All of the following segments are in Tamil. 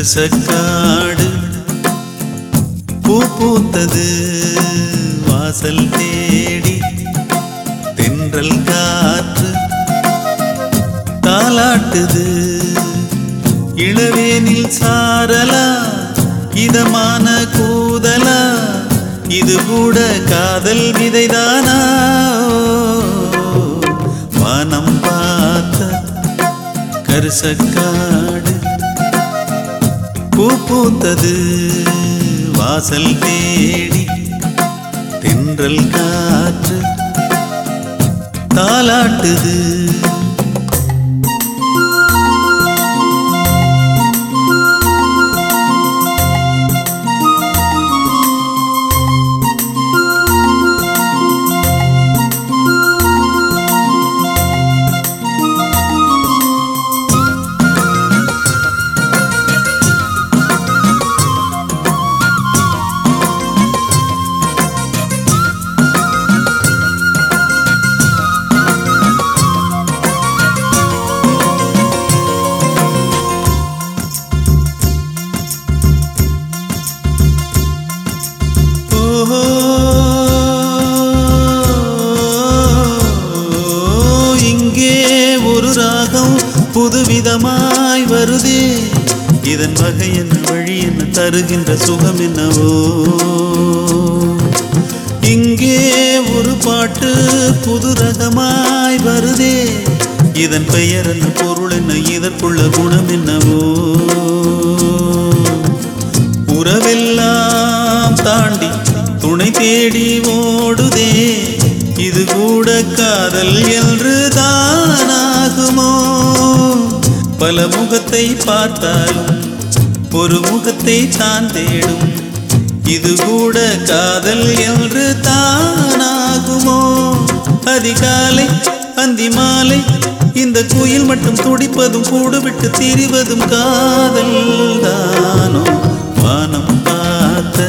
கருசக்காடு பூ பூத்தது வாசல் தேடி தென்றல் காற்று தாலாட்டுது இளவேனில் சாரலா இதமான கூதலா இது கூட காதல் விதைதானா வானம் பார்த்த கருசக்காடு பூ பூத்தது வாசல் தேடி தென்றல் காற்று தாலாட்டுது ஓஹோ இங்கே ஒரு ராகம் புதுவிதமாய் வருதே இதன் வகை என்ன வழி என்ன தருகின்ற சுகம் என்னவோ இங்கே ஒரு பாட்டு புது ரகமாய் வருதே இதன் பெயர் என்ன பொருள் என்ன இதற்குள்ள குணம் என்னவோ உறவெல்லாம் தாண்டி துணை தேடி ஓடுதே இது கூட காதல் என்று தானாகுமோ பல முகத்தை பார்த்தாலும் ஒரு முகத்தை தான் தேடும் இது கூட காதல் என்று தானாகுமோ அதிகாலை அந்தி மாலை இந்த குயில் மட்டும் துடிப்பதும் கூடு விட்டு திரிவதும் காதல் தானோ வானம் பார்த்த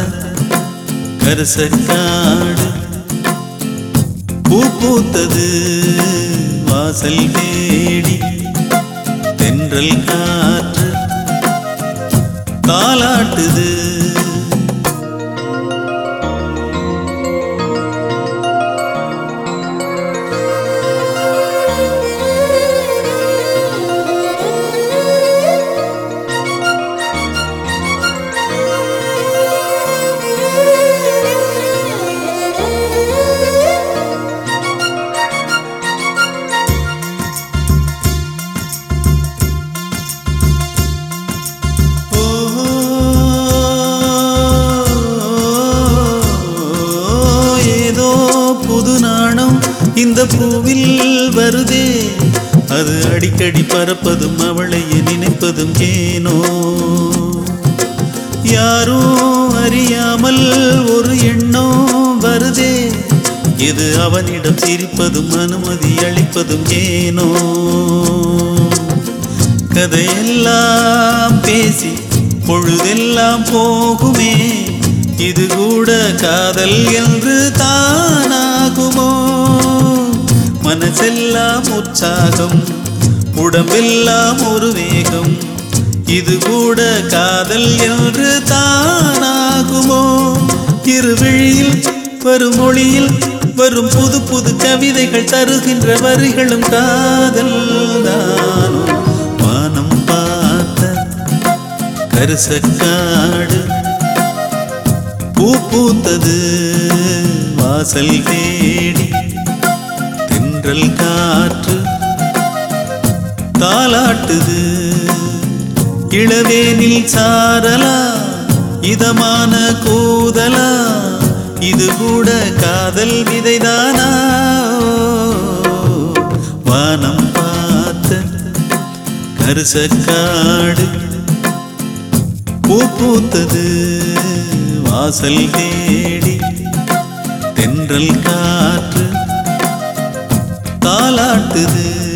கரசக்காடு பூ பூத்தது வாசல் தேடி தென்றல் காற்று தாலாட்டுது ஓஹோ, ஏதோ புது நாணம் இந்த பூவில் வருதே அது அடிக்கடி பறப்பதும் அவளையே நினைப்பதும் ஏனோ யாரோ அறியாமல் ஒரு எண்ணம் வருதே இது அவனிடம் சிரிப்பதும் அனுமதி அளிப்பதும் ஏனோ கதையெல்லாம் பேசி பொழுதெல்லாம் போகுமே இது கூட காதல் என்று தானாகுமோ மனசெல்லாம் உற்சாகம் உடம்பெல்லாம் ஒரு வேகம் இது கூட காதல் என்று தானாகுமோ இருவிழியில் வரும் மொழியில் வரும் புது புது கவிதைகள் தருகின்ற வரிகளும் காதல் தானோ வானம் பார்த்த கருசக்காடு பூ பூத்தது வாசல் தேடி தென்றல் காற்று தாலாட்டுது இளவேனில் சாரலா இதமான கூதலா இது கூட காதல் விதைதானா வானம் பார்த்த கருசக்காடு பூ பூத்தது வாசல் தேடி தென்றல் காற்று தாலாட்டுது